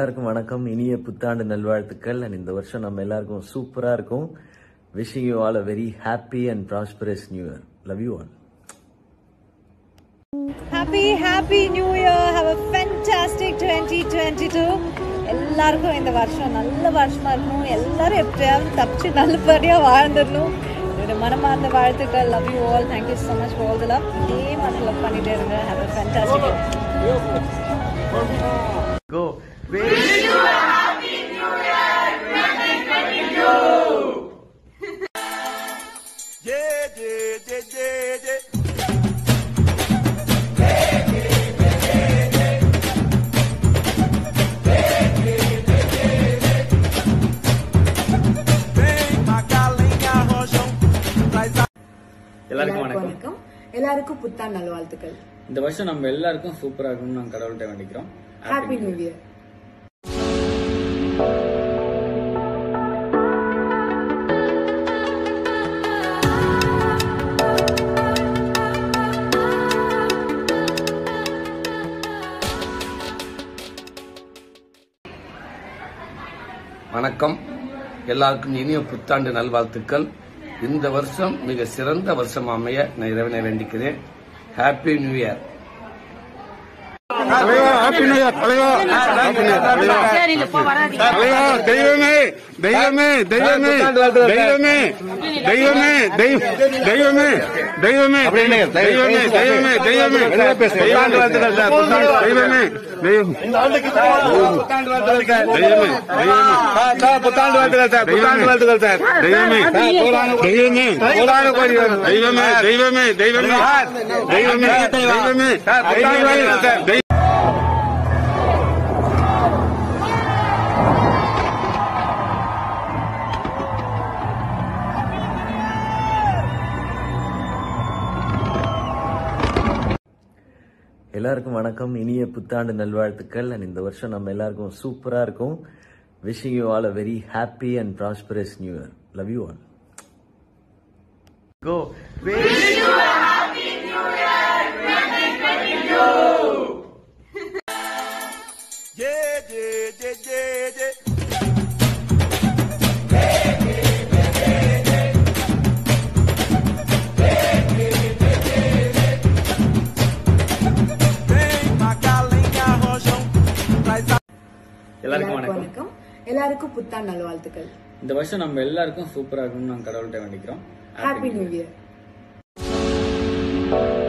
எல்லாருக்கும் வணக்கம் இனிய புத்தாண்டு நல்வாழ்த்துக்கள் அண்ட் இந்த வருஷம் நம்ம எல்லாருக்கும் சூப்பரா இருக்கும் wishing you all a very happy and prosperous new year love you all happy happy new year have a fantastic twenty twenty two எல்லாருக்கும் இந்த வருஷம் நல்ல வருஷமா இருக்கணும் எல்லாரும் எப்படியாவது தப்பிச்சு நல்லபடியாக வாழ்ந்துடணும் என்னோட மனமார்ந்த வாழ்த்துக்கள் love you all thank you so much for all the love இதே மாதிரி லவ் பண்ணிட்டே இருங்க have a fantastic go Yeah, yeah, yeah, yeah, yeah. Vem, Macalenha, Rojão, traz a எல்லாருக்கும் வணக்கம் வணக்கம் எல்லாருக்கும் புத்தாண்டு நல்வாழ்த்துக்கள் இந்த வருஷம் நம்ம எல்லாருக்கும் சூப்பரா இருக்கணும்னு நாங்க கடவுள்கிட்ட வேண்டிக்கிறோம் ஹாப்பி நியூ இயர் வணக்கம் எல்லாருக்கும் இனிய புத்தாண்டு நல்வாழ்த்துக்கள் இந்த வருஷம் மிக சிறந்த வருஷம் அமைய நான் இறைவனை வேண்டிக்கிறேன் ஹாப்பி நியூ இயர் தெய்வமே தெய்வமே தெய்வமே தெய்வமே தெய்வமே தெய்வமே தெய்வமே தெய்வமே தெய்வமே தெய்வமே தெய்வமே புத்தாண்டு வாழ்த்துக்கள் சார் புத்தாண்டு தெய்வமே தெய்வம் தெய்வமே தெய்வமே புத்தாண்டு வாழ்த்துக்கள் சார் புத்தாண்டு வாழ்த்துக்கள் சார் தெய்வமே தெய்வமே கோடான கோடி தெய்வமே தெய்வமே தெய்வமே தெய்வமே தெய்வமே புத்தாண்டு வாழ்த்துக்கள் சார் தெய்வமே எல்லாருக்கும் வணக்கம் இனிய புத்தாண்டு நல்வாழ்த்துக்கள் அண்ட் இந்த வருஷம் நம்ம எல்லாருக்கும் சூப்பரா இருக்கும் wishing you all a very happy and prosperous new year love you all go Yeah, yeah, yeah, yeah, yeah. Vem, Macalenha, Rojão, traz a எல்லாருக்கும் எல்லாருக்கும் வணக்கம் வணக்கம் எல்லாருக்கும் புத்தாண்டு நல்வாழ்த்துக்கள் இந்த வருஷம் நம்ம எல்லாருக்கும் சூப்பரா இருக்கணும்னு நாங்க கடவுள்கிட்ட வேண்டிக்கிறோம் ஹாப்பி நியூ இயர்